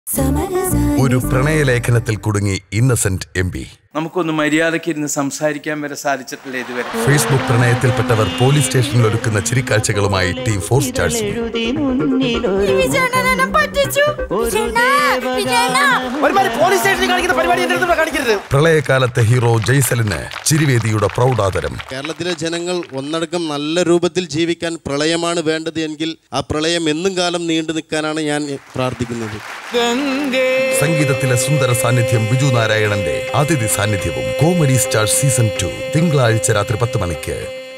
ഒരു പ്രണയലേഖനത്തിൽ കുടുങ്ങി Innocent M P നമുക്കൊന്ന് മര്യാദയ്ക്ക് ഇരുന്ന് സംസാരിക്കാൻ വരെ സാധിച്ചിട്ടില്ല ഇതുവരെ ഫേസ്ബുക്ക് പ്രണയത്തിൽപ്പെട്ടവർ പോലീസ് സ്റ്റേഷനിൽ ഒരുക്കുന്ന ചിരിക്കാഴ്ചകളുമായി ടീം ഫോർ സ്റ്റാർസ് ഒരുമാതിരി പോലീസ് സ്റ്റേഷനിൽ കാണിക്കുന്ന പരിപാടി എന്റെ അടുത്ത് കാണിക്കരുത് പ്രളയകാലത്തെ ഹീറോ ജയ്സലിന് ചിരിവേദിയുടെ പ്രൗഢാദരം കേരളത്തിലെ ജനങ്ങൾ ഒന്നടക്കം നല്ല രൂപത്തിൽ ജീവിക്കാൻ പ്രളയമാണ് വേണ്ടത് എങ്കിൽ ആ പ്രളയം എന്നും കാലം നീണ്ടു നിൽക്കാനാണ് ഞാൻ പ്രാർത്ഥിക്കുന്നത് സംഗീതത്തിലെ സുന്ദര സാന്നിധ്യം ബിജു നാരായണന്റെ അതിഥി സാന്നിധ്യവും കോമഡി സ്റ്റാർ സീസൺ ടു തിങ്കളാഴ്ച രാത്രി പത്ത് മണിക്ക്